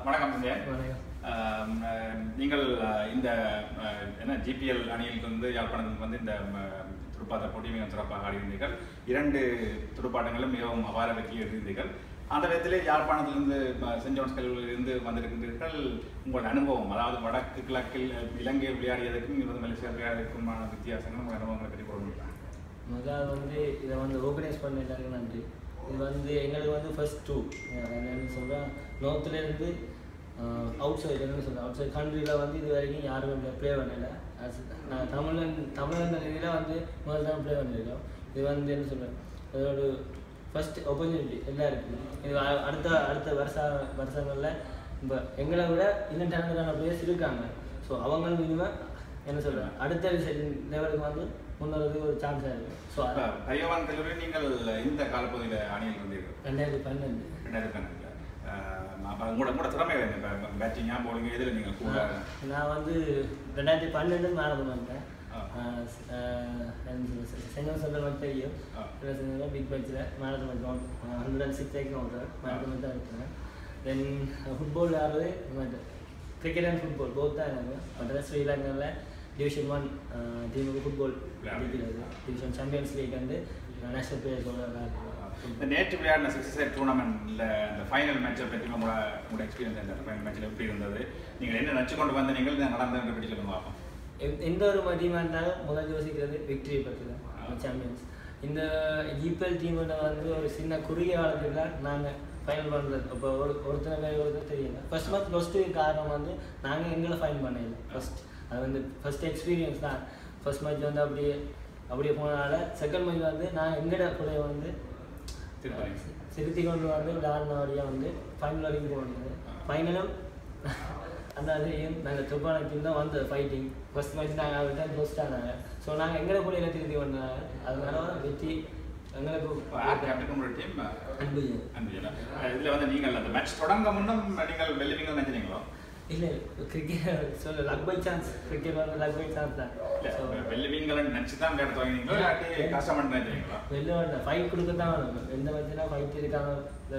வணக்கம் விஜயன் வணக்கம் ஆம், அஹ், நீங்கள் அஹ், இந்த அஹ், என்ன ஜிபிஎல் அணியில் வந்து யாழ்ப்பாணத்துக்கு வந்து இந்த அஹ், துடுப்பாட்ட போட்டி மிகவும் சிறப்பாக ஆடியிருந்தீர்கள் இரண்டு துடுப்பாட்டங்களும் மிகவும் அபார வெற்றி எழுதியிருந்தீர்கள் அந்த விதத்திலே யாழ்ப்பாணத்திலிருந்து அஹ், சென்ட் ஜோன்ஸ் கல்லூரியிலிருந்து வந்திருக்கின்றீர்கள் உங்கள் அனுபவம் அதாவது வடக்கு கிழக்கில் அஹ், இலங்கையில் விளையாடியதற்கும் இருந்து மலேசியா விளையாடியதற்குமான வித்தியாசங்கள் உங்கள் அனுபவங்களை பற்றி கூறுங்களா முதல்ல வந்து இதை வந்து ஆர்கனைஸ் பண்ண எல்லாருக்கும் நன்றி இது வந்து எங்களுக்கு வந்து ஃபர்ஸ்ட் டூ என்னென்னு சொல்கிறேன் நோர்த்துலேருந்து அவுட் சைடு என்னென்னு சொல்கிறேன் அவுட் சைடு கண்ட்ரியில் வந்து இது வரைக்கும் யாரும் ப்ளே பண்ணல As- நான் தமிழன் தமிழன் இதில் வந்து முதல்ல தான் ப்ளே பண்ணியிருக்கோம் இது வந்து என்ன சொல்கிறேன் அதோட ஃபர்ஸ்ட் ஆப்பர்ச்சுனிட்டி எல்லாருக்கும் இது அ- அடுத்த அடுத்த வருஷ வருஷங்களில் இப்போ எங்களை விட இன்னும் டேலண்டான பிளேயர்ஸ் இருக்காங்க ஸோ அவங்களும் இனிமேல் என்ன சொல்கிறேன் அடுத்த லெவலுக்கு வந்து முன்னேறதுக்கு ஒரு சான்ஸாக இருக்குது ஸோ இப்ப பையவான் கல்லூரி நீங்கள் இந்த காலப்பகுதியில் அணியில் இருந்தீர்கள் ரெண்டாயிரத்தி பன்னெண்டு ரெண்டாயிரத்தி பன்னெண்டுல அப்போ உங்களோட கூட திறமை வேணும் இப்போ பேட்டிங்கா போலிங்க எதில் நீங்கள் கூட நான் நான் வந்து ரெண்டாயிரத்தி பன்னெண்டு மேரதன் வந்துட்டேன் ஆ. செங்கல் சென்டர் மட்டும் தெரியும் ஆ. பிக் பேட்சில் மேரதன் மட்டும் ஹண்ட்ரட் அண்ட் சிக்ஸ் ஏக்கம் ஓட்டுறேன் மேரதன் மட்டும் விட்டுறேன் தென் ஃபுட்பால் ஆடுறது கிரிக்கெட் அண்ட் ஃபுட்பால் போத் தான் எனக்கு மற்ற ஸ்ரீலங்காவில் டிவிஷன் ஒன் டீமுக்கு ஃபுட்பால் அடிக்கிறது டிவிஷன் சாம்பியன்ஸ் லீக் வந்து நேஷனல் பிளேயர்ஸோட இந்த நேற்று விளையாடின சிக்ஸ் சைட் டூர்னமெண்ட்ல அந்த ஃபைனல் மேட்சை பற்றி உங்களோட உங்களோட எக்ஸ்பீரியன்ஸ் அந்த ஃபைனல் மேட்ச்சில் எப்படி இருந்தது நீங்கள் என்ன நச்சு கொண்டு வந்த நீங்கள் நடந்ததை பற்றி சொல்லுங்க பார்ப்போம் எந்த- எந்த ஒரு டீமாக இருந்தாலும் முதல் யோசிக்கிறது விக்டரி பற்றி தான் சாம்பியன்ஸ் இந்த ஜிபிஎல் டீம் வந்து ஒரு சின்ன குறுகிய காலத்தில் தான் நாங்கள் ஃபைனல் பண்ணுறது இப்போ ஒரு ஒருத்தனை பேர் ஒருத்தர் தெரியல ஃபர்ஸ்ட் மந்த் ஃபஸ்ட்டு காரணம் வந்து நாங்கள் எங்களை ஃபைன் பண்ணல ஃபர்ஸ்ட் அது வந்து ஃபர்ஸ்ட் எக்ஸ்பீரியன்ஸ் தான் ஃபர்ஸ்ட் மேட்ச் வந்து அப்படியே அப்படியே போனனால செகண்ட் மேட்ச் வந்து நான் எங்கட பிள்ளைய வந்து திருப்பதி திருத்தி கொண்டு வந்து விளையாடின வழியாக வந்து ஃபைனல் வரைக்கும் போனது ஃபைனலும் அந்த அதையும் நாங்கள் துப்பான டீம் தான் வந்தது ஃபைட்டிங் ஃபர்ஸ்ட் மேட்ச் நாங்கள் அவர்கிட்ட தோஸ்ட் ஆனாங்க ஸோ நாங்கள் எங்களை பிள்ளையில திருத்தி கொண்டாங்க அதனால வெற்றி எங்களுக்கு யார் கேப்டன் உங்களோட டீம் அன்பு அன்புஜனா இதில் வந்து நீங்கள் அந்த மேட்ச் தொடங்க முன்னும் நீங்கள் வெல்லுவீங்கன்னு நினைச்சீங்களோ இல்லை கிரிக்கெட் சொல்ல லக் பை சான்ஸ் கிரிக்கெட் வந்து லக் பை சான்ஸ் தான் இல்லை ஸோ வெல்லுவீங்கன்னு நினச்சி தான் விளையாட தொடங்கினீங்களோ இல்லாட்டி கஷ்டப்பட்டு நினைச்சீங்களோ வெளில வந்தேன் ஃபைட் கொடுக்க தான் வேணும் எந்த மேட்ச்னா ஃபைட் இருக்காங்க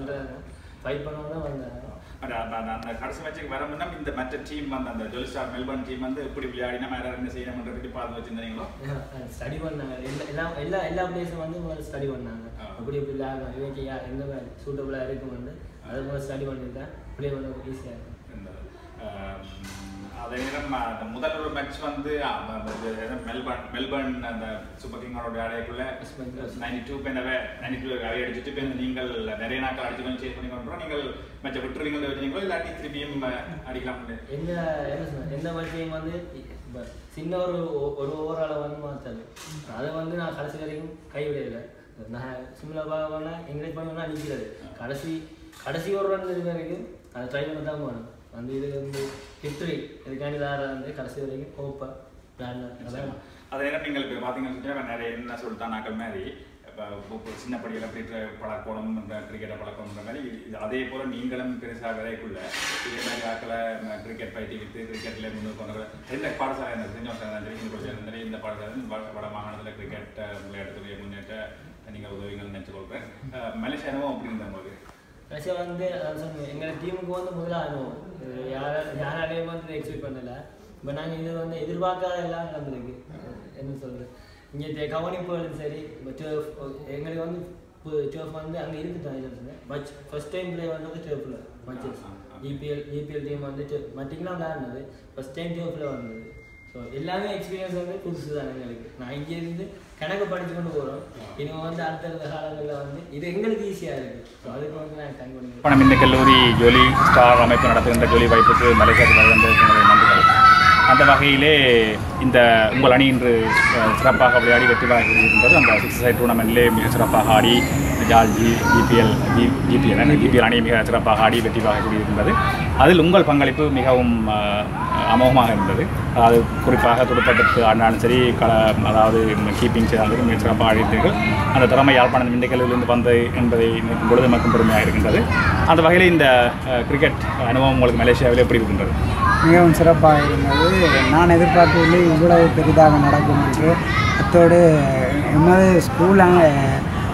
ஃபைட் பண்ணவங்க தான் வந்தாங்க அந்த அந்த- அந்த- அந்த கடைசி மேட்சுக்கு வர முன்னம் இந்த மற்ற டீம் வந்து அந்த ஜொலிஸ்டார் மெல்பர்ன் டீம் வந்து எப்படி விளையாடினா வேற என்ன செய்யணும்ன்ற பற்றி பார்த்து வச்சிருந்தீங்களோ ஸ்டடி பண்ணாங்க எல்லா எல்லா எல்லா எல்லா பிளேஸும் வந்து முதல்ல ஸ்டடி பண்ணாங்க ஆ. அப்படி இப்படி விளையாடலாம் இவங்க யா எந்த மாதிரி சூட்டபுளாக இருக்கும்னு அது முதல்ல ஸ்டடி பண்ணியிருக்கேன் ப்ளே பண்ண ஈஸியாக இருக்கும் இந்த, ஆம், அதே நேரம் அந்த முதல் ஒரு மேட்ச் வந்து அந்த- அந்த இது என்ன மெல்பர்ன் மெல்பர்ன் அந்த சூப்பர் கிங்கோட அடையக்குள்ள Yes, Bengals. நைன்டி டூ பேனவே நைன்டி டூ அவை அடிச்சுட்டு போய் நீங்கள் நிறைய நாட்கள் அடிச்சு கொஞ்சம் சேஸ் பண்ணி கொண்டு நீங்கள் மேட்சை விட்டுருவீங்களோ வச்சுங்களோ இல்லாட்டி திருப்பியும் அடிக்கலாம்னு எந்த என்ன சொல்றது, எந்த மேட்சையும் வந்து இப்ப சின்ன ஒரு ஒ- ஒரு ஓவரால் வந்து மாற்றாது அதை வந்து நான் கடைசி வரைக்கும் கைவிடல நான் சிம்லா பாகம்னா என்கரேஜ் பண்ணணும்னா நிற்கிறது கடைசி கடைசி ஒரு ரன் இருக்க வரைக்கும் அதை ட்ரை பண்ண தான் போகணும் வந்து இது வந்து ஹிஸ்ட்ரி இதுக்காண்டி தான் வந்து கடைசி வரைக்கும் ஹோப்பாக பிளான் அதான் அதே நேரம் நீங்கள் இப்போ பார்த்தீங்கன்னு சொன்னா நிறைய என்ன சொல்லிட்டா நாக்கள் மாதிரி இப்போ சின்ன படியில் அப்படி பழக்கணும் இந்த கிரிக்கெட்டை பழக்கணுன்ற மாதிரி இது அதே போல் நீங்களும் பெருசாக விதைக்குள்ள இதே மாதிரி ஆக்களை கிரிக்கெட் பயிற்சி வித்து கிரிக்கெட்டில் முன்னுக்கு கொண்டு வர- எந்த பாடசாலை இந்த செஞ்சோம் சரி இந்த பாடசாலை வட- வட மாகாணத்தில் கிரிக்கெட் விளையாட்டுத்துறையை முன்னேற்ற நீங்கள் உதவிகள் நினச்சி கொள்கிறேன் மலேசிய அனுபவம் அப்படி இருந்த உங்களுக்கு ரஷ்யா வந்து அதான் சொன்னேன் எங்கள் டீமுக்கு வந்து முதல்ல அனுபவம் இது யார யாராலையும் வந்து எக்ஸ்பெக்ட் பண்ணல இப்போ நாங்கள் இது வந்து எதிர்பார்க்காத எல்லாம் நடந்திருக்கு என்ன சொல்கிறது இங்கே கவனிப்புகளும் சரி இப்போ டர்ஃப் எங்களுக்கு வந்து டர்ஃப் வந்து அங்கே இருக்குது மச் ஃபர்ஸ்ட் டைம் ப்ளே வந்தது டர்ஃபில் மச்சஸ் இபிஎல் இபிஎல் டீம் வந்து மட்டிங்கெலாம் விளையாடுனது ஃபர்ஸ்ட் டைம் டர்ஃபில் வந்தது ஸோ எல்லாமே எக்ஸ்பீரியன்ஸ் வந்து புதுசு தான் எங்களுக்கு நான் இங்கேருந்து கணக்கு படிச்சு கொண்டு போகிறோம் இனிமே வந்து அடுத்தடுத்த காலங்களில் வந்து இது எங்களுக்கு ஈஸியாக இருக்குது ஸோ அதுக்கு வந்து நான் டைம் பண்ணி பணம் இந்த கல்லூரி ஜொலி ஸ்டார் அமைப்பு நடத்துகின்ற ஜொலி வாய்ப்புக்கு மலேசியாவுக்கு வருகின்றது உங்களுடைய நன்றிகள் அந்த வகையிலே இந்த உங்கள் அணி இன்று அஹ், சிறப்பாக விளையாடி வெற்றி பெற இருக்கின்றது அந்த சிக்ஸ் சைட் டூர்னமெண்ட்லே மிக சிறப்பாக ஆடி ஜால் G GPL G GPL GPL அணி மிக சிறப்பாக ஆடி வெற்றி பெற இருக்கின்றது அதில் உங்கள் பங்களிப்பு மிகவும் அஹ், அமோகமாக இருந்தது அதாவது குறிப்பாக துடுப்பாட்டத்து ஆடினாலும் சரி கல அதாவது கீப்பிங் செய்தாலும் மிக சிறப்பாக ஆடியிருந்தீர்கள் அந்த திறமை யாழ்ப்பாணம் இந்த கல்லூரியிலிருந்து வந்தது என்பதை நினைக்கும் பொழுது நமக்கும் பெருமையாக இருக்கின்றது அந்த வகையில் இந்த அஹ், கிரிக்கெட் அனுபவம் உங்களுக்கு மலேசியாவில் எப்படி இருக்கின்றது மிகவும் சிறப்பாக இருந்தது நான் எதிர்பார்க்கவில்லை இவ்வளவு பெரிதாக நடக்கும் என்று அத்தோடு எமது ஸ்கூல்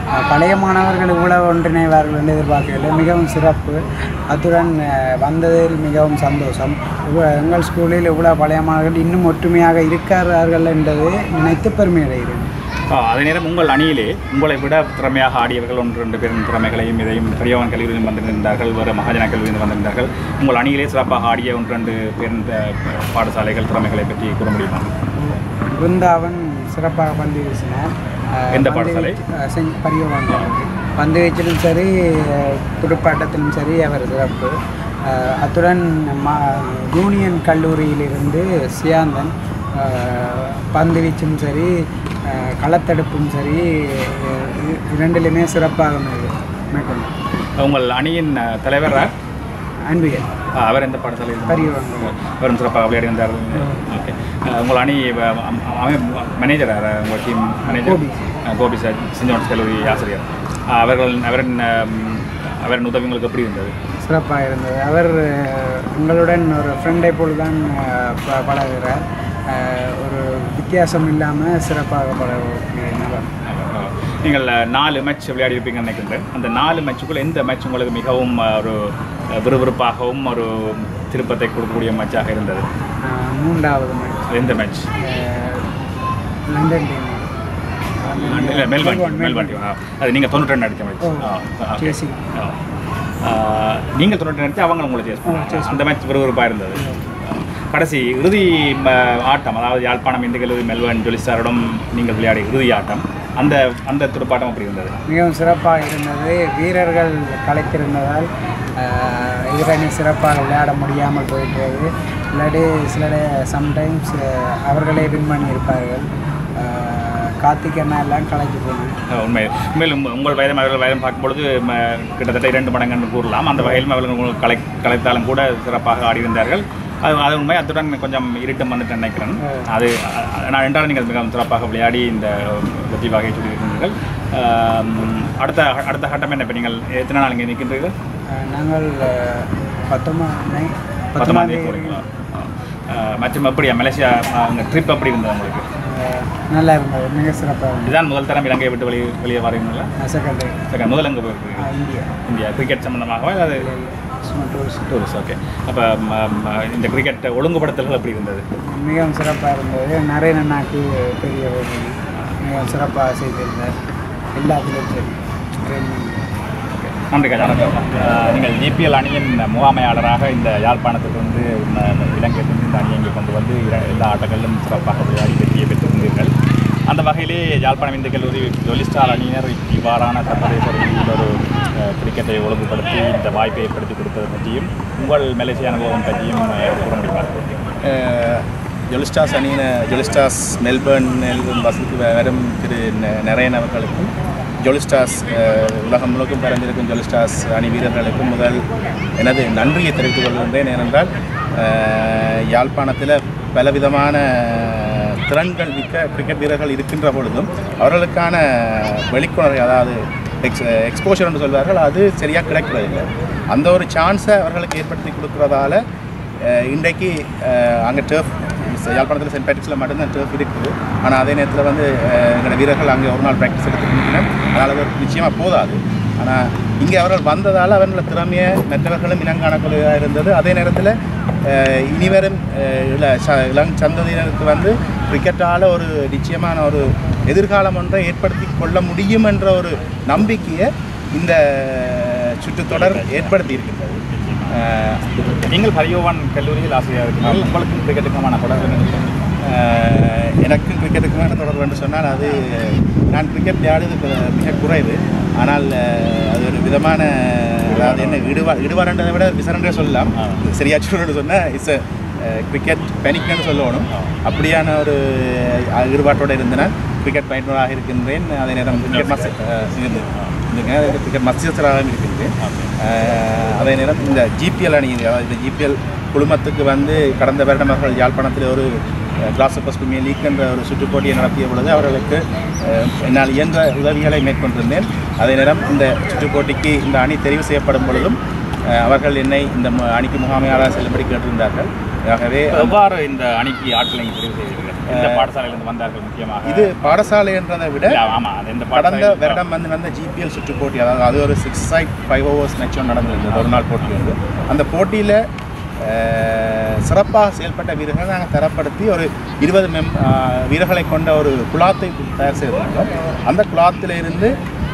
அஹ், பழைய மாணவர்கள் இவ்வளவு ஒன்றிணைவார்கள் என்று எதிர்பார்க்கவில்லை மிகவும் சிறப்பு அத்துடன் அஹ், வந்ததில் மிகவும் சந்தோஷம் இவ்வ- எங்கள் ஸ்கூலில் இவ்வளவு பழைய மாணவர்கள் இன்னும் ஒற்றுமையாக இருக்கிறார்கள் என்பதை நினைத்து பெருமை அடைகிறேன் ஆ, அதே நேரம் உங்கள் அணியிலே உங்களை விட திறமையாக ஆடியவர்கள் ஒன்று ரெண்டு பேரின் திறமைகளையும் இதையும் பெரியவன் கல்லூரியில் வந்திருந்தார்கள் வேறு மகாஜன கல்லூரியில் வந்திருந்தார்கள் உங்கள் அணியிலே சிறப்பாக ஆடிய ஒன்று ரெண்டு பேரின் த- பாடசாலைகள் திறமைகளை பற்றி கூற முடியுமா பிருந்தாவன் சிறப்பாக பந்து வீசினார் அஹ், எந்த பந்து பாடசாலை? வீச்சு- அஹ், செஞ் பரியவாங்க பந்து வீச்சிலும் சரி அஹ், துடுப்பாட்டத்திலும் சரி அவர் சிறப்பு அஹ், அத்துடன் மா யூனியன் கல்லூரியிலிருந்து சியாந்தன் அஹ், பந்து வீச்சும் சரி அஹ், களத்தடுப்பும் சரி அஹ், இ- இரண்டிலுமே சிறப்பாக மே- மேற்கொண்டார் உங்கள் அணியின் அஹ், தலைவர் யார்? அன்பியல் ஆ, அவர் எந்த பாடசாலையில் பரியவாங்க அவரும் சிறப்பாக விளையாடி வந்தார் ஓகே அஹ், உங்கள் அணி வ- அம்- அமை- மேனேஜர் யார் உங்கள் டீம் மேனேஜர் கோபி. அஹ், கோபி சார் சென்ட் ஜான்ஸ் கல்லூரி ஆசிரியர் அஹ், அவர்கள் அவரின் அம், அவரின் உதவி உங்களுக்கு எப்படி இருந்தது சிறப்பாக இருந்தது அவர் அஹ், உங்களுடன் ஒரு ஃப்ரெண்டை போல் தான் அஹ், ப- பழகுகிறார் அஹ், ஒரு வித்தியாசம் இல்லாமல் சிறப்பாக பழகக்கூடிய நபர் அஹ், நீங்கள் அஹ், நாலு மேட்ச் விளையாடி இருப்பீங்கன்னு நினைக்கின்றேன் அந்த நாலு மேட்சுக்குள்ள எந்த மேட்ச் உங்களுக்கு மிகவும் அஹ், ஒரு அஹ், விறுவிறுப்பாகவும் ஒரு திருப்பத்தை கொடுக்கக்கூடிய மேட்சாக இருந்தது அஹ், மூன்றாவது மேட்ச் எந்த மேட்ச் லண்டன் டீம் இல்லை மெல்பான் டீம் மெல்பான் டீம் ஆ. அது நீங்கள் தொண்ணூற்றி ரெண்டு அடித்த மேட்ச் ஓ, ஆ ஓகே. chasing. ஆ. ஆ, நீங்கள் தொண்ணூற்றி ரெண்டு அடித்து அவங்க உங்களை சேஸ் பண்ணாங்க அந்த மேட்ச் விறுவிறுப்பாக இருந்தது கடைசி இறுதி ம, ஆட்டம் அதாவது யாழ்ப்பாணம் இந்து கல்லூரி மெல்வன் ஜொலிஸ்டாரிடம் நீங்கள் விளையாடிய இறுதி ஆட்டம் அந்த அந்த துடுப்பாட்டம் அப்படி இருந்தது மிகவும் சிறப்பாக இருந்தது வீரர்கள் கலைத்திருந்ததால் அஹ், எதிரணி சிறப்பாக விளையாட முடியாமல் போயிட்டது இல்லாட்டி சில சம்டைம்ஸ் அவர்களே வின் பண்ணியிருப்பார்கள் அஹ், கார்த்திக் அண்ணா எல்லாம் கலைத்து போனேன் அஹ் உண்மை உண்மையில் உங்க- உங்கள் வயதும் அவர்கள் வயதும் பார்க்கும்பொழுது ம, கிட்டத்தட்ட இரண்டு மடங்குன்னு கூறலாம் அந்த வகையிலும் அவர்கள் உங்களுக்கு கலை கலைத்தாலும் கூட சிறப்பாக ஆடியிருந்தார்கள் அது அது உண்மை அத்துடன் கொஞ்சம் இருட்டம் வந்துட்டு நினைக்கிறேன் அது அ- அ- நான் என்றாலும் நீங்கள் மிகவும் சிறப்பாக விளையாடி இந்த வெற்றி வகையை சொல்லியிருக்கிறீர்கள் ஆம், அடுத்த அடுத்த கட்டம் என்ன இப்போ நீங்கள் எத்தனை நாள் இங்கே நிற்கின்றீர்கள் அஹ், நாங்கள் அஹ், பத்தொன்பதாம் நை- பத்தொன்பதாம் பத்தொன்பதாம் தேதி தேதி போகிறீங்களா அஹ், மற்றும் எப்படியா மலேசியா அங்கே ட்ரிப் எப்படி இருந்தது உங்களுக்கு அஹ், நல்லா இருந்தது மிக சிறப்பாக இருந்தது இதுதான் முதல் தரம் இலங்கையை விட்டு வெளியே வெளியே வரீங்களா செகண்ட் சரி முதல் எங்கே போயிருக்கீங்க இந்தியா இந்தியா கிரிக்கெட் சம்மந்தமாகவா அது சும்மா டூரிஸ்ட் டூரிஸ்ட் ஓகே அப்போ இந்த கிரிக்கெட் ஒழுங்குபடுத்தல்கள் எப்படி இருந்தது மிகவும் சிறப்பாக இருந்தது நிறைய நன்னாக்கு பெரிய ஒரு மிகவும் சிறப்பாக செய்திருந்தார் எல்லாத்துலேயும் சரி ட்ரைனிங் ஓகே நன்றி கஜானந்தம் நீங்கள் ஜிபிஎல் அணியின் முகாமையாளராக இந்த யாழ்ப்பாணத்துக்கு வந்து ம- ம- இலங்கையிலிருந்து இந்த அணியை இங்கே கொண்டு வந்து இர- எல்லா ஆட்டங்களிலும் சிறப்பாக விளையாடி வெற்றியை பெற்றிருந்தீர்கள் அந்த வகையிலே யாழ்ப்பாணம் இந்து கல்லூரி ஜொலிஸ்டார் அணியினர் இவ்வாறான சர்வதேச ரீதியில் ஒரு அஹ், கிரிக்கெட்டை ஒழுங்குபடுத்தி இந்த வாய்ப்பை ஏற்படுத்தி கொடுத்தது பற்றியும் உங்கள் மலேசிய அனுபவம் பற்றியும் அஹ், கூற முடியுமா ஜொலிஸ்டாஸ் அணியின ஜொலிஸ்டாஸ் மெல்பர்னில் வசதிக்கு வரும் திரு ந- நரேன் அவர்களுக்கும் ஜொலிஸ்டாஸ் அஹ், உலகம் முழுக்கும் பறந்திருக்கும் ஜொலிஸ்டாஸ் அணி வீரர்களுக்கும் முதல் எனது நன்றியை தெரிவித்துக் கொள்கின்றேன் ஏனென்றால் அஹ், யாழ்ப்பாணத்தில் பலவிதமான திறன்கள் மிக்க கிரிக்கெட் வீரர்கள் இருக்கின்ற பொழுதும் அவர்களுக்கான வெளிக்கொணர்வு அதாவது எக்ஸ் எக்ஸ்போஷர் என்று சொல்வார்கள் அது சரியாக கிடைக்கிறதில்லை அந்த ஒரு சான்ஸை அவர்களுக்கு ஏற்படுத்தி கொடுக்குறதால அஹ் இன்றைக்கு அங்கே டர்ஃப் யாழ்ப்பாணத்தில் சென்ட் பேட்ரிக்ஸில் மட்டும்தான் டர்ஃப் இருக்குது ஆனால் அதே நேரத்தில் வந்து அஹ், எங்களோட வீரர்கள் அங்கே ஒரு நாள் ப்ராக்டிஸ் எடுத்துருக்கணும் அதனால் அது நிச்சயமாக போதாது ஆனால் இங்கே அவர்கள் வந்ததால் அவர்களோட திறமையை மற்றவர்களும் இனங்காணக்கூடியதாக இருந்தது அதே நேரத்தில் அஹ், இனிவரும் அஹ், இள ச- இளம் சந்ததியினருக்கு வந்து கிரிக்கெட்டால் ஒரு நிச்சயமான ஒரு எதிர்காலம் ஒன்றை ஏற்படுத்தி கொள்ள முடியும் என்ற ஒரு நம்பிக்கையை இந்த சுற்றுத்தொடர் ஏற்படுத்தி இருக்கின்றது அஹ், நீங்கள் பரியோவான் கல்லூரியில் ஆசிரியர் இருக்கிறீர்கள் உங்களுக்கும் கிரிக்கெட்டுக்குமான தொடர்பு என்ன? ஆஹ் எனக்கும் கிரிக்கெட்டுக்குமான தொடர்பு என்று சொன்னால் அது நான் கிரிக்கெட் விளையாடுவது கு- மிக குறைவு ஆனால் ஆஹ், அது ஒரு விதமான அதாவது என்ன இடுவா இடுவாரன்றதை விட விசரன்றே சொல்லலாம் சரியா சொல்லணும்னு சொன்னால் இட்ஸ் கிரிக்கெட் பெனிக்னு சொல்லணும் அப்படியான ஒரு ஆஹ், ஈடுபாட்டோடு இருந்து நான் கிரிக்கெட் பயிற்றுனராக இருக்கின்றேன் அதே நேரம் கிரிக்கெட் மஸ் இருந்து கிரிக்கெட் மத்தியஸ்தராகவும் இருக்கின்றேன் ஆஹ், அதே நேரம் இந்த ஜிபிஎல் அணி அதாவது இந்த ஜிபிஎல் குழுமத்துக்கு வந்து கடந்த வருடம் அவர்கள் யாழ்ப்பாணத்தில் ஒரு கிளாஸ் ஆஃப் பிரீமியர் லீக் என்ற ஒரு சுற்றுப்போட்டியை நடத்திய பொழுது அவர்களுக்கு அஹ், என்னால் இயன்ற உதவிகளை மேற்கொண்டிருந்தேன் அதே நேரம் இந்த சுற்றுப்போட்டிக்கு இந்த அணி தெரிவு செய்யப்படும் பொழுதும் அஹ், அவர்கள் என்னை இந்த மு- அணிக்கு முகாமையாளர் செல்லும்படி கேட்டிருந்தார்கள் ஆகவே எவ்வாறு இந்த அணிக்கு ஆட்களை நீங்கள் தெரிவு செய்வீர்கள் இந்த பாடசாலையிலிருந்து வந்தார்கள் முக்கியமாக இது பாடசாலை என்றதை விட இல்ல, ஆமா அது இந்த கடந்த பாடசாலை வருடம் வந்து நடந்த ஜிபிஎல் சுற்று போட்டி அதாவது அது ஒரு six side five hours match ஒன்று நடந்திருந்தது ஒரு நாள் போட்டி வந்து அந்த போட்டியில் சிறப்பாக செயல்பட்ட வீரர்களை நாங்கள் தரப்படுத்தி ஒரு இருபது மெம் அஹ், வீரர்களை கொண்ட ஒரு குழாத்தை தயார் செய்திருந்தோம் அந்த குழாத்தில் இருந்து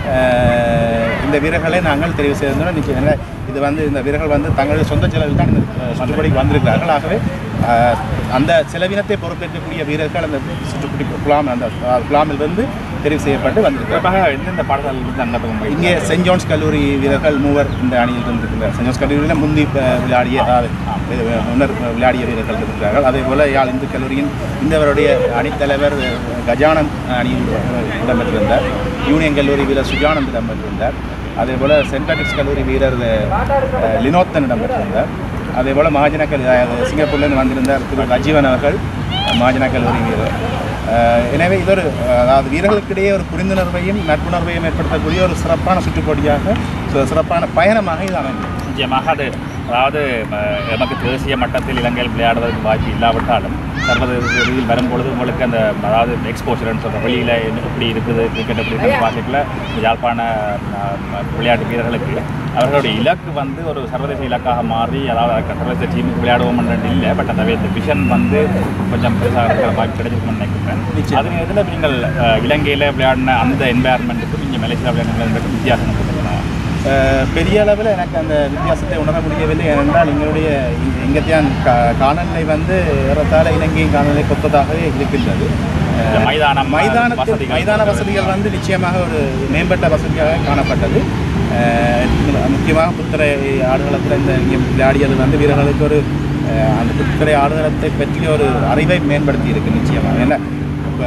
அஹ், இந்த வீரர்களை நாங்கள் தெரிவு செய்திருந்தோம் நிச்சயம் ஏன்னா இது வந்து இந்த வீரர்கள் வந்து தங்களுடைய சொந்த செலவில் தான் இந்த அஹ், சுற்றுப்படிக்கு வந்திருக்கிறார்கள் ஆகவே அஹ், அந்த செலவினத்தை பொறுப்பேற்கக்கூடிய வீரர்கள் அந்த சுற்றுப்படி குழாம் அந்த அஹ், குழாமில் வந்து தெரிவு செய்யப்பட்டு வந்திருக்கிறார்கள் குறிப்பாக எந்தெந்த பாடசாலையிலிருந்து அந்த பக்கம் போய் இங்கே சென்ட் ஜான்ஸ் கல்லூரி வீரர்கள் மூவர் இந்த அணியில் இருந்திருக்கிறார் சென்ட் ஜான்ஸ் கல்லூரியில் முந்தி அஹ், விளையாடிய அதாவது, இது, முன்னர் விளையாடிய வீரர்கள் இருக்கிறார்கள் அதே போல் யாழ் இந்து கல்லூரியின் இந்தவருடைய அணித்தலைவர் அஹ், கஜானந்த் அணியில் அஹ், இடம்பெற்றிருந்தார் யூனியன் கல்லூரி வீரர் சுஜானந்த் இடம்பெற்றிருந்தார் அதே போல் சென்ட் பேட்ரிக்ஸ் கல்லூரி வீரர் அஹ், லினோத்தன் இடம்பெற்றிருந்தார் அதே போல் மகாஜன கல் அஹ், சிங்கப்பூர்லேருந்து வந்திருந்தார் திரு ரஜீவன் அவர்கள் மகாஜன கல்லூரி வீரர் அஹ் எனவே இது ஒரு அஹ், அதாவது வீரர்களுக்கிடையே ஒரு புரிந்துணர்வையும் நட்புணர்வையும் ஏற்படுத்தக்கூடிய ஒரு சிறப்பான சுற்றுப்போட்டியாக சு- சிறப்பான பயணமாக இது அமைந்தது நிச்சயமாக அது அதாவது அஹ், நமக்கு தேசிய மட்டத்தில் இலங்கையில் விளையாடுவதற்கு வாய்ப்பு இல்லாவிட்டாலும் சர்வதேச ரீதியில் வரும்பொழுது உங்களுக்கு அந்த அதாவது எக்ஸ்போஷர்னு சொல்கிற வெளியில் எப்படி இருக்குது கிரிக்கெட் எப்படி இருக்குது பார்க்கல யாழ்ப்பாண அஹ், விளையாட்டு வீரர்களுக்கு அவர்களுடைய இலக்கு வந்து ஒரு சர்வதேச இலக்காக மாறி அதாவது அதுக்கு சர்வதேச டீமுக்கு விளையாடுவோம் இல்லை பட் அந்த இந்த விஷன் வந்து கொஞ்சம் பெருசாக இருக்கிற வாய்ப்பு கிடைச்சிருக்கும்னு நினைக்கிறேன் நிச்சயம். அதே இதில் நீங்கள் அஹ், இலங்கையில் விளையாடின அந்த என்வாயர்மெண்ட்டுக்கும் இங்கே மலேசியா விளையாடுறதுக்கும் வித்தியாசம் கொடுத்துருக்கணும் அஹ் பெரிய அளவில் எனக்கு அந்த வித்தியாசத்தை உணர முடியவில்லை ஏனென்றால் எங்களுடைய எங்கத்தியான் கா காலநிலை வந்து ஏறத்தாழ இலங்கையின் காலநிலை கொத்ததாகவே இருக்கின்றது இந்த அஹ் மைதானம் மைதானத்தில் வசதிகள் மைதான வசதிகள் வந்து நிச்சயமாக ஒரு மேம்பட்ட வசதியாக காணப்பட்டது அஹ் முக்கியமாக புத்தரை ஆடுகளத்தில் இந்த இங்கே விளையாடியது வந்து வீரர்களுக்கு ஒரு அஹ் அந்த புத்தரை ஆடுகளத்தை பற்றிய ஒரு அறிவை மேம்படுத்தி இருக்கு நிச்சயமாக ஏன்னா இப்போ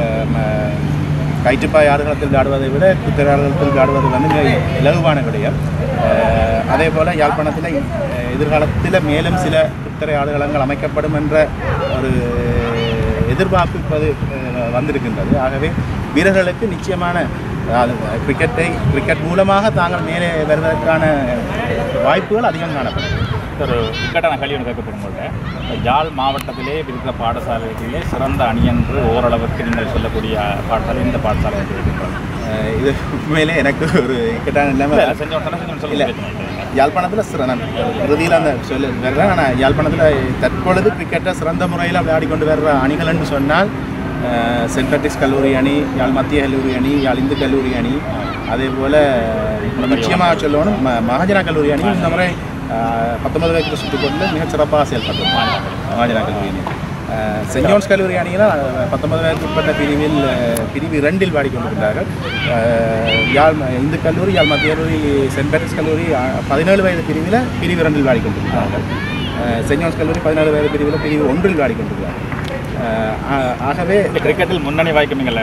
கயிற்றுப்பாய் ஆடுகளத்தில் விளையாடுவதை விட புத்தரை ஆடுகளத்தில் விளையாடுவது வந்து மிக இலகுவான விடயம் அஹ் அதே போல் யாழ்ப்பாணத்தில் அஹ் எதிர்காலத்தில் மேலும் சில புத்தரை ஆடுகளங்கள் அமைக்கப்படும் என்ற ஒரு எதிர்பார்ப்பு இப்போது அஹ், வந்திருக்கின்றது ஆகவே வீரர்களுக்கு நிச்சயமான அதாவது, கிரிக்கெட்டை கிரிக்கெட் மூலமாக தாங்கள் மேலே வருவதற்கான வாய்ப்புகள் அதிகம் காணப்படும் ஒரு இக்கட்டான கல்வி ஒன்று கேட்கப்படும் போது யாழ் மாவட்டத்திலே இருக்கிற பாடசாலைகளிலே சிறந்த அணி என்று ஓரளவுக்கு நீங்கள் சொல்லக்கூடிய பாடசாலை இந்த பாடசாலை என்று இருக்கின்றது அஹ், இது உண்மையிலே எனக்கு ஒரு இக்கட்டான இல்ல, இல்லாமல் செஞ்ச உடனே செஞ்சு இல்லை சொல்லுங்க யாழ்ப்பாணத்தில் சிற நான் இறுதியில் அந்த சொல்ல வர்றேன் ஆனால் யாழ்ப்பாணத்தில் தற்பொழுது கிரிக்கெட்டை சிறந்த முறையில் விளையாடி கொண்டு வர்ற அணிகள்னு சொன்னால் அஹ், சென்ட் பேட்ரிக்ஸ் கல்லூரி அணி யாழ் மத்திய கல்லூரி அணி யாழ் இந்து கல்லூரி அணி அதே போல் நிச்சயமாக சொல்லணும் ம மகாஜனா கல்லூரி அணி இந்த முறை அஹ், பத்தொன்பது வயது சுற்றுக்கொண்டு மிகச் சிறப்பாக செயல்பட்டது மகாஜனா கல்லூரி அணி அஹ், சென்ட் ஜோன்ஸ் கல்லூரி அணியில் பத்தொன்பது வயதுக்கு உட்பட்ட பிரிவில் அஹ், பிரிவு இரண்டில் வாடிக்கொண்டிருக்கிறார்கள் அஹ், யாழ் ம- இந்து கல்லூரி யாழ் மத்திய கல்லூரி சென்ட் பேட்ரிஸ் கல்லூரி அஹ், பதினேழு வயது பிரிவில் பிரிவு இரண்டில் வாடிக்கொண்டிருக்கிறார்கள் அஹ், சென்ட் ஜோன்ஸ் கல்லூரி பதினாலு வயது பிரிவில் பிரிவு ஒன்றில் வாடிக்கொண்டிருக்கிறார்கள் அஹ், ஆ- ஆகவே இந்த கிரிக்கெட்டில் முன்னணி வாய்க்கும் நீங்கள்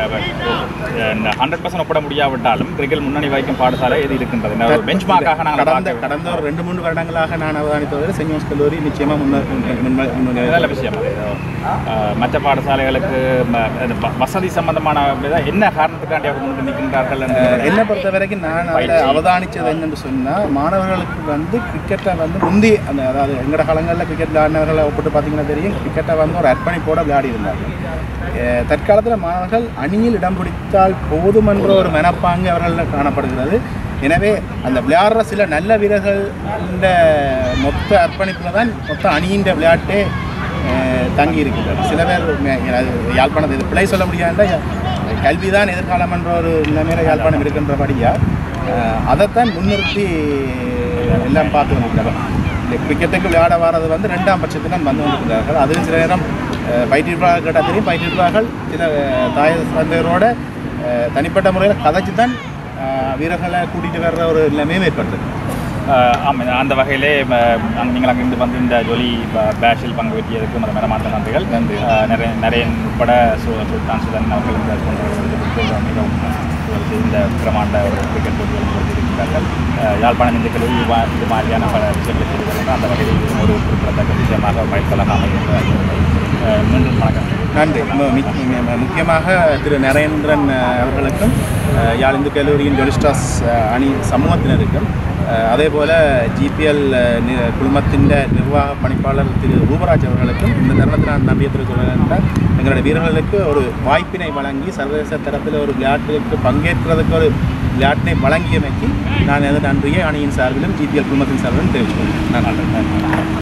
ஹண்ட்ரட் பர்சன்ட் ஒப்பிட முடியாவிட்டாலும் கிரிக்கெட் முன்னணி வாய்க்கும் பாடசாலை இது இருக்கின்றது இந்த ஒரு பெஞ்ச் மார்க்காக நாங்கள் கடந்த பார்க்க கடந்த ஒரு ரெண்டு மூன்று வருடங்களாக நான் அவதானித்தவரை சென்ட் ஜோன்ஸ் கல்லூரி நிச்சயமாக முன்ன முன்ன- முன்ன- நல்ல விஷயம் அது. அஹ், மற்ற பாடசாலைகளுக்கு ம- இந்த வ- வசதி சம்பந்தமான இதை என்ன காரணத்துக்காண்டி அவர் முன்னுக்கு நிற்கின்றார்கள் என்று என்னை பொறுத்த வரைக்கும் நான் அதில் பயிற்சி. அவதானித்தது என்னன்னு சொன்னால் மாணவர்களுக்கு வந்து கிரிக்கெட்டை வந்து முந்தி அந்த அதாவது எங்கட காலங்களில் கிரிக்கெட் விளையாடினவர்களை ஒப்பிட்டு பார்த்தீங்கன்னா தெரியும் கிரிக்கெட்டை வந்து ஒரு அர்ப்பணிப்போட விளையாடி இருந்தாங்க அஹ் தற்காலத்தில் மாணவர்கள் அணியில் இடம் பிடித்தால் போதும் என்ற ஒரு மனப்பாங்கு அவர்களில் காணப்படுகிறது எனவே அந்த விளையாடுற சில நல்ல வீரர்கள் இந்த மொத்த அர்ப்பணிப்பில் தான் மொத்த அணியின் விளையாட்டே அஹ் தங்கி இருக்கின்றது சில பேர் மே- அது யாழ்ப்பாணத்தை இது பிழை சொல்ல முடியாதுன்னா கல்வி தான் எதிர்காலம் என்ற ஒரு நிலைமையில யாழ்ப்பாணம் இருக்கின்றபடியா அஹ் அதைத்தான் முன்னிறுத்தி எல்லாம் பார்த்து வந்திருக்கிறார்கள் இந்த கிரிக்கெட்டுக்கு விளையாட வர்றது வந்து ரெண்டாம் பட்சத்தில் வந்து வந்திருக்கிறார்கள் அதுவும் சில நேரம் அஹ், பயிற்றுவிப்பாளர் கேட்டால் தெரியும் பயிற்றுவிப்பாளர்கள் சில அஹ், தாய் தந்தையரோட அஹ், தனிப்பட்ட முறையில் கதைச்சு தான் அஹ், வீரர்களை கூட்டிகிட்டு வர்ற ஒரு நிலைமையும் ஏற்பட்டது அஹ் ஆமாம் அந்த வகையிலே அஹ், அங்க- நீங்கள் அங்கிருந்து வந்து இந்த ஜொலி ப- பேஷில் பங்கு பெற்றியதற்கு மத மனமார்ந்த நன்றிகள் நன்றி. அஹ், நிறைய நிறைய உட்பட சு சுல்தான் சுதன் அவர்கள் இந்த ஸ்பான்சர் மிகவும் ஒரு இந்த பிரமாண்ட ஒரு கிரிக்கெட் போட்டிகள் கொடுத்திருக்கிறார்கள் அஹ், யாழ்ப்பாணம் இந்த கல்லூரி இது மா- இது மாதிரியான பல விஷயங்களை செய்திருக்கிறார்கள் அந்த வகையில் இதுவும் ஒரு குறிப்பிடத்தக்க விஷயமாக பயன்பலக அமைகிறது அஹ், மீண்டும் வணக்கம் நன்றி மு- மி- மி- முக்கியமாக திரு நரேந்திரன் அஹ், அவர்களுக்கும் அஹ், யாழ் இந்து கல்லூரியின் ஜொலிஸ்டாஸ் அஹ், அணி சமூகத்தினருக்கும் அஹ் அதே போல் ஜிபிஎல் குழுமத்தின் நிர்வாக பணிப்பாளர் திரு ரூபராஜ் அவர்களுக்கும் இந்த தருணத்தில் நான் நம்பிய சொல்கிறேன் என்றால் எங்களுடைய வீரர்களுக்கு ஒரு வாய்ப்பினை வழங்கி சர்வதேச தரத்தில் ஒரு விளையாட்டுக்கு பங்கேற்கிறதுக்கு ஒரு விளையாட்டினை வழங்கியமைக்கு நான் எனது நன்றியை அணியின் சார்பிலும் ஜிபிஎல் குழுமத்தின் சார்பிலும் தெரிவித்துக் கொள்கிறேன் நன்றி